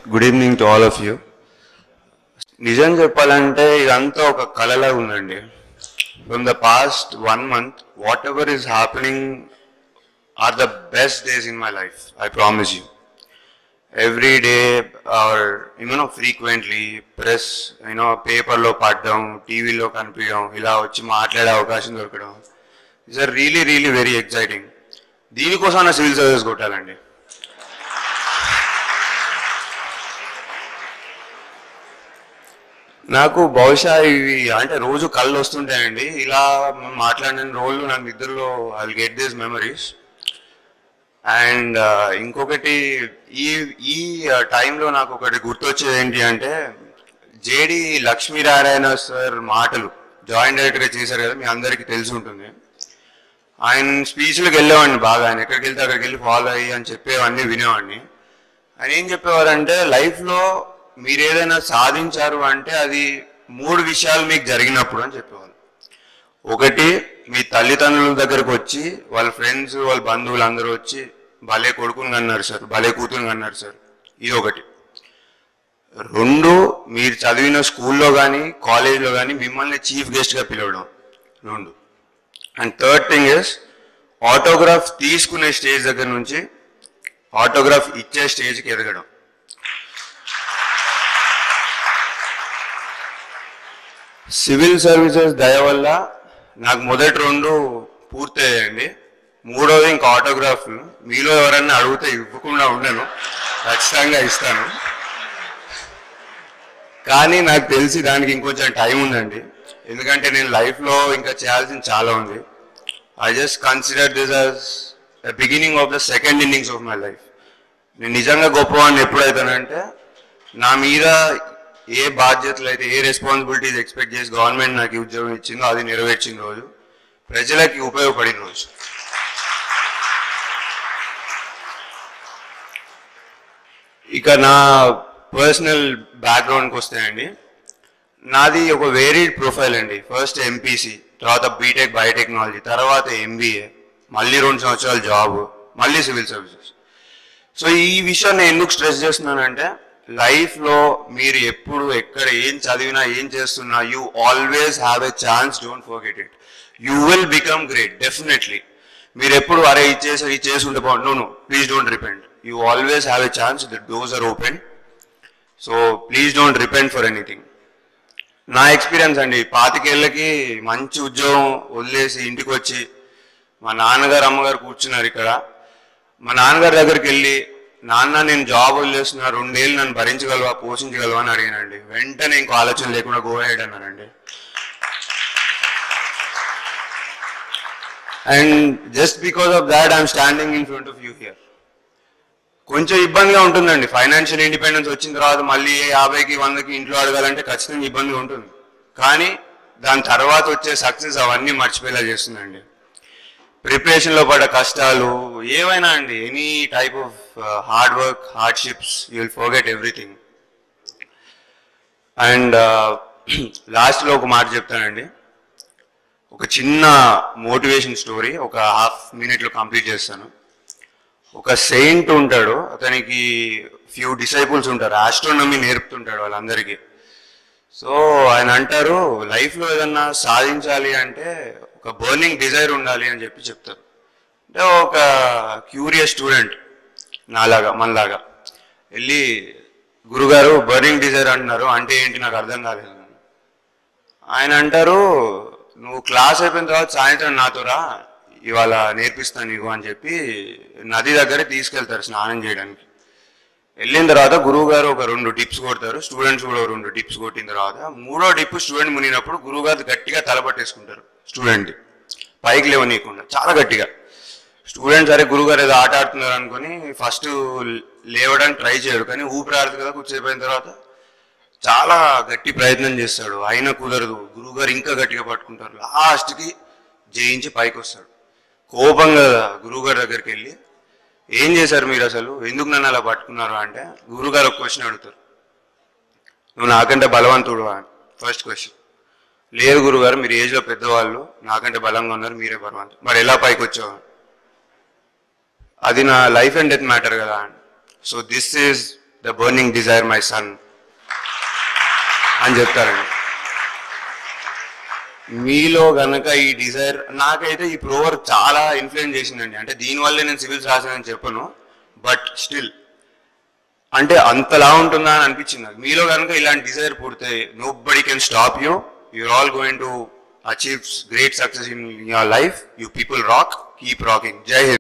good evening to all of you నిజం చెప్పాలంటే ఇదంతా ఒక కళలా ఉందండి from the past one month whatever is happening are the best days in my life I promise you every day are you know frequently press you know పేపర్లో పడడం టీవీలో కనిపించడం ఇలా వచ్చి మాట్లాడే అవకాశం దొరకడం it's are really really very exciting దీనికోసం నా సివిల్ సర్వీస్ కొట్టాలండి నాకు బహుశా ఇవి అంటే రోజు కళ్ళు వస్తుంటాయండి ఇలా మాట్లాడిన రోజులు నాకు నిద్రలో I get this memories and ఇంకొకటి ఈ ఈ టైంలో నాకు ఒకటి గుర్తొచ్చేది ఏంటి అంటే జేడి లక్ష్మీనారాయణ సార్ మాటలు జాయింట్ డైరెక్టర్గా చేశారు కదా మీ అందరికీ తెలిసి ఉంటుంది ఆయన స్పీచ్లకు వెళ్ళేవాడిని బాగా ఆయన ఎక్కడికి వెళ్తే అక్కడికి వెళ్ళి ఫాలో అయ్యి అని చెప్పేవన్నీ వినేవాడిని ఆయన ఏం చెప్పేవారంటే లైఫ్లో మీరు ఏదైనా సాధించారు అంటే అది మూడు విషయాలు మీకు జరిగినప్పుడు అని చెప్పేవారు ఒకటి మీ తల్లిదండ్రుల దగ్గరకు వచ్చి వాళ్ళ ఫ్రెండ్స్ వాళ్ళ బంధువులు అందరూ వచ్చి భలే కొడుకుని అన్నారు సార్ భలే కూతురుని అన్నారు సార్ ఇది ఒకటి రెండు మీరు చదివిన స్కూల్లో కానీ కాలేజ్లో కానీ మిమ్మల్ని చీఫ్ గెస్ట్గా పిలవడం రెండు and third thing is autograph తీసుకునే స్టేజ్ దగ్గర నుంచి ఆటోగ్రాఫ్ ఇచ్చే స్టేజ్కి ఎదగడం సివిల్ సర్వీసెస్ దయ వల్ల నాకు మొదటి రెండు పూర్తయ్యాయండి మూడోది ఇంకా ఆటోగ్రాఫ్ మీలో ఎవరన్నా అడిగితే ఇవ్వకుండా ఉండను ఖచ్చితంగా ఇస్తాను కానీ నాకు తెలిసి దానికి ఇంకొంచెం టైం ఉందండి ఎందుకంటే నేను లైఫ్లో ఇంకా చేయాల్సింది చాలా ఉంది I just consider this as the beginning of the second innings of my life నేను నిజంగా గొప్పవాడిని ఎప్పుడైతానంటే నా మీద ఏ బాధ్యతలు అయితే ఏ రెస్పాన్సిబిలిటీస్ ఎక్స్పెక్ట్ చేసి గవర్నమెంట్ నాకు ఈ ఉద్యోగం ఇచ్చిందో అది నెరవేర్చిన రోజు ప్రజలకి ఉపయోగపడిన రోజు ఇక నా పర్సనల్ బ్యాక్గ్రౌండ్కి వస్తాయండి నాది ఒక వేరీడ్ ప్రొఫైల్ అండి ఫస్ట్ ఎంపీసీ తర్వాత బీటెక్ బయోటెక్నాలజీ తర్వాత ఎంబీఏ మళ్ళీ రెండు సంవత్సరాలు జాబ్ మళ్ళీ సివిల్ సర్వీసెస్ సో ఈ విషయం నేను ఎందుకు స్ట్రెస్ చేస్తున్నానంటే లైఫ్లో మీరు ఎప్పుడు ఎక్కడ ఏం చదివినా ఏం చేస్తున్నా you always have a chance don't forget it you will become great definitely మీరు ఎప్పుడు అరే ఇది చేసి ఇది చేసి ఉంటే బాగుండు no no please don't repent you always have a chance the doors are open so please don't repent for anything నా ఎక్స్పీరియన్స్ అండి పాతికేళ్ళకి మంచి ఉద్యోగం వదిలేసి ఇంటికి వచ్చి మా నాన్నగారు అమ్మగారు కూర్చున్నారు ఇక్కడ మా నాన్నగారి దగ్గరికి వెళ్ళి నాన్న నేను జాబ్ వదిలేస్తున్నా రెండేళ్ళు నన్ను భరించగలవా పోషించగలవా అని అడిగానండి వెంటనే ఇంకో ఆలోచన లేకుండా గో హెడ్ అన్నానండి and just because of that I'm standing in front of you here కొంచెం ఇబ్బందిగా ఉంటుందండి ఫైనాన్షియల్ ఇండిపెండెన్స్ వచ్చిన తర్వాత మళ్ళీ యాభైకి వందకి ఇంట్లో అడగాలంటే ఖచ్చితంగా ఇబ్బంది ఉంటుంది కానీ దాని తర్వాత వచ్చే సక్సెస్ అవన్నీ మర్చిపోయేలా చేస్తుందండి ప్రిపరేషన్లో పడ్డ కష్టాలు ఏవైనా అండి any type of hard work hardships you will forget everything and లాస్ట్లో ఒక మాట చెప్తానండి ఒక చిన్న మోటివేషన్ స్టోరీ ఒక హాఫ్ మినిట్లో కంప్లీట్ చేస్తాను ఒక సెయింట్ ఉంటాడు అతనికి ఫ్యూ డిసైపుల్స్ ఉంటారు ఆస్ట్రోనమీ నేర్పుతుంటాడు వాళ్ళందరికీ సో ఆయన అంటారు లైఫ్లో ఏదన్నా సాధించాలి అంటే ఒక బర్నింగ్ డిజైర్ ఉండాలి అని చెప్పి చెప్తారు అంటే ఒక క్యూరియస్ స్టూడెంట్ నాలాగా మనలాగా వెళ్ళి గురుగారు బర్నింగ్ డిజైర్ అంటున్నారు అంటే ఏంటి నాకు అర్థం కాలేదు ఆయన అంటారు నువ్వు క్లాస్ అయిపోయిన తర్వాత సాయంత్రం నాతో రా ఇవాళ నేర్పిస్తాను నీకు అని చెప్పి నది దగ్గర తీసుకెళ్తారు స్నానం చేయడానికి వెళ్ళిన తర్వాత గురువు గారు ఒక రెండు టిప్స్ కొడతారు స్టూడెంట్స్ కూడా ఒక రెండు టిప్స్ కొట్టిన తర్వాత మూడో టిప్ స్టూడెంట్ మునిగినప్పుడు గురువు గారు గట్టిగా తలపట్టేసుకుంటారు స్టూడెంట్ పైకి లేవనీయకుండా చాలా గట్టిగా స్టూడెంట్ సరే గురువు గారు ఏదో ఆట ఆడుతున్నారు అనుకుని ఫస్ట్ లేవడానికి ట్రై చేయడు కానీ ఊపిరాడదు కదా కూర్చోపోయిన తర్వాత చాలా గట్టి ప్రయత్నం చేస్తాడు అయినా కుదరదు గురువు గారు ఇంకా గట్టిగా పట్టుకుంటారు లాస్ట్కి జయించి పైకి వస్తాడు కోపంగా గురువుగారి దగ్గరికి వెళ్ళి ఏం చేశారు మీరు అసలు ఎందుకు నన్ను అలా పట్టుకున్నారు అంటే గురువుగారు ఒక క్వశ్చన్ అడుగుతారు నువ్వు నాకంటే బలవంతుడు ఫస్ట్ క్వశ్చన్ లేదు గురుగారు మీరు ఏజ్లో పెద్దవాళ్ళు నాకంటే బలంగా ఉన్నారు మీరే బలవంతుడు మరి ఎలా పైకి వచ్చావు అది నా లైఫ్ అండ్ డెత్ మ్యాటర్ కదా so this is the burning desire my son అని చెప్తారండి మీలో గనక ఈ డిజైర్ నాకైతే ఈ ప్రోవర్ చాలా ఇన్ఫ్లుయెన్స్ చేసిందండి అంటే దీనివల్లే నేను సివిల్స్ రాశానని చెప్పను బట్ స్టిల్ అంటే అంతలా ఉంటుందా అని అనిపించింది నాకు మీలో కనుక ఇలాంటి డిజైర్ పుడితే nobody can stop you your all going to achieve great success in your life you people rock keep rocking జై హింద్